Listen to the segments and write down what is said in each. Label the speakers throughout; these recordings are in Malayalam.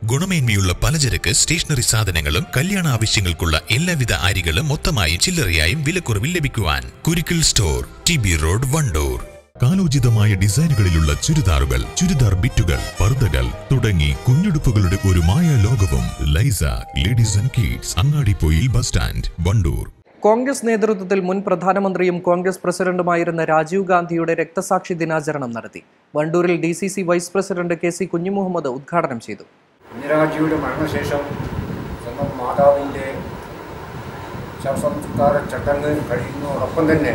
Speaker 1: ഗുണമേന്മയുള്ള പലചരക്ക് സ്റ്റേഷനറി സാധനങ്ങളും കല്യാണ ആവശ്യങ്ങൾക്കുള്ള എല്ലാവിധ അരികളും മൊത്തമായും ചില്ലറയായും വിലക്കുറവിൽ ലഭിക്കുവാൻ Kurikkal store T B road Wandoor കാലോചിതമായ ഡിസൈനുകളിലുള്ള ചുരിദാറുകൾ ചുരിദാർ ബിറ്റുകൾ പർദ്ദകൾ തുടങ്ങി കുഞ്ഞുടുപ്പുകളുടെ ഒരു മായ ലോകവും Laiza ladies and kids Angadippoyil bus stand Wandoor
Speaker 2: Congress നേതൃത്വത്തിൽ മുൻ പ്രധാനമന്ത്രിയും കോൺഗ്രസ് പ്രസിഡന്റുമായിരുന്ന രാജീവ് ഗാന്ധിയുടെ രക്തസാക്ഷി ദിനാചരണം നടത്തി വണ്ടൂരിൽ D C C vice president K C Kunhimuhammed ഉദ്ഘാടനം ചെയ്തു
Speaker 3: ഇന്ദിരാജിയുടെ മരണശേഷം സ്വന്തം മാതാവിൻ്റെ ശവസംസ്കാര ചടങ്ങ് കഴിയുന്നതോടൊപ്പം തന്നെ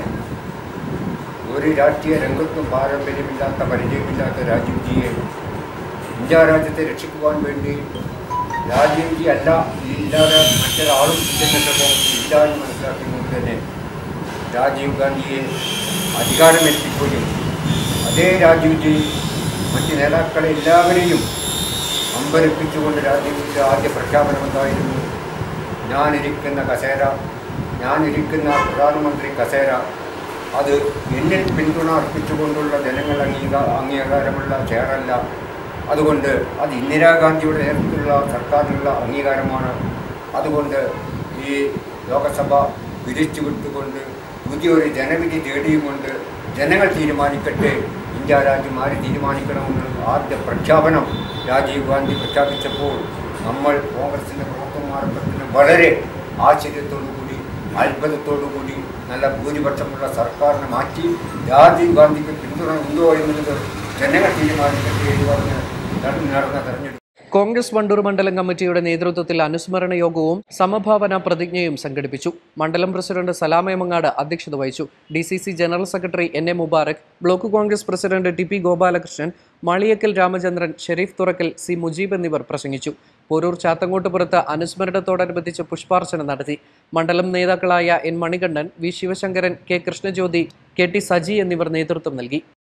Speaker 3: ഒരു രാഷ്ട്രീയ രംഗത്തും പാരമ്പര്യമില്ലാത്ത പരിചയമില്ലാത്ത രാജീവ്ജിയെ ഇന്ത്യ രാജ്യത്തെ രക്ഷിക്കുവാൻ വേണ്ടി രാജീവ്ജി അല്ല ഇല്ലാതെ മറ്റൊരാളും ഇല്ലെന്നപ്പോൾ ഇല്ല എന്ന് മനസ്സിലാക്കിക്കൊണ്ട് തന്നെ രാജീവ് ഗാന്ധിയെ അധികാരമേൽപ്പിക്കുകയും അതേ രാജീവ്ജി മറ്റ് നേതാക്കളെ എല്ലാവരെയും അമ്പരപ്പിച്ചുകൊണ്ട് രാജ്യത്തിൻ്റെ ആദ്യ പ്രഖ്യാപനം എന്തായിരുന്നു ഞാനിരിക്കുന്ന കസേര ഞാനിരിക്കുന്ന പ്രധാനമന്ത്രി കസേര അത് എന്നിൽ പിന്തുണ അർപ്പിച്ചുകൊണ്ടുള്ള ജനങ്ങൾ അംഗീകാ അംഗീകാരമുള്ള ചെയറല്ല അതുകൊണ്ട് അത് ഇന്ദിരാഗാന്ധിയുടെ നേതൃത്വത്തിലുള്ള സർക്കാരിനുള്ള അംഗീകാരമാണ് അതുകൊണ്ട് ഈ ലോകസഭ പിരിച്ചു വിട്ടുകൊണ്ട് പുതിയൊരു ജനവിധി തേടിയുകൊണ്ട് ജനങ്ങൾ തീരുമാനിക്കട്ടെ ഇന്ത്യ രാജ്യം ആര് തീരുമാനിക്കണമെന്ന് ആദ്യ പ്രഖ്യാപനം രാജീവ് ഗാന്ധി പ്രഖ്യാപിച്ചപ്പോൾ നമ്മൾ കോൺഗ്രസിൻ്റെ പ്രവർത്തകന്മാരൊക്കെ തന്നെ വളരെ ആശ്ചര്യത്തോടു കൂടി അത്ഭുതത്തോടു കൂടി നല്ല ഭൂരിപക്ഷമുള്ള സർക്കാരിനെ മാറ്റി രാജീവ് ഗാന്ധിക്ക് പിന്തുണ ഉണ്ടോ എന്നുള്ളത് ജനങ്ങൾ തീരുമാനിക്കട്ടെ എന്ന് പറഞ്ഞ് നടന്ന നടന്ന തെരഞ്ഞെടുപ്പ്
Speaker 2: കോൺഗ്രസ് വണ്ടൂർ മണ്ഡലം കമ്മിറ്റിയുടെ നേതൃത്വത്തിൽ അനുസ്മരണ യോഗവും സമഭാവന പ്രതിജ്ഞയും സംഘടിപ്പിച്ചു മണ്ഡലം പ്രസിഡന്റ് സലാമയമങ്ങാട് അധ്യക്ഷത വഹിച്ചു D C C general secretary N A Mubarak block Congress president T P Gopalakrishnan Maliyakkal Ramachandran Sherif Thurakkal C Mujeeb എന്നിവർ പ്രസംഗിച്ചു പോരൂർ ചാത്തങ്കോട്ടുപുറത്ത് അനുസ്മരണത്തോടനുബന്ധിച്ച് പുഷ്പാർച്ചന നടത്തി മണ്ഡലം നേതാക്കളായ N Manikandan V Sivasankaran K Krishnajyothi K T Saji എന്നിവർ നേതൃത്വം നൽകി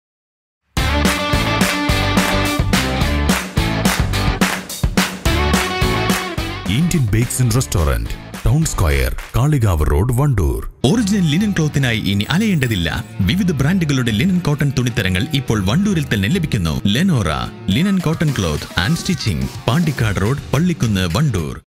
Speaker 1: Indian bakes and restaurant town square Kalikavu road Wandoor
Speaker 4: original linen ക്ലോത്തിനായി ഇനി അലയേണ്ടതില്ല വിവിധ ബ്രാൻഡുകളുടെ ലിനൻ കോട്ടൺ തുണിത്തരങ്ങൾ ഇപ്പോൾ വണ്ടൂരിൽ തന്നെ ലഭിക്കുന്നു Lenora linen cotton cloth and stitching Pandikkad road Pallikkunnu Wandoor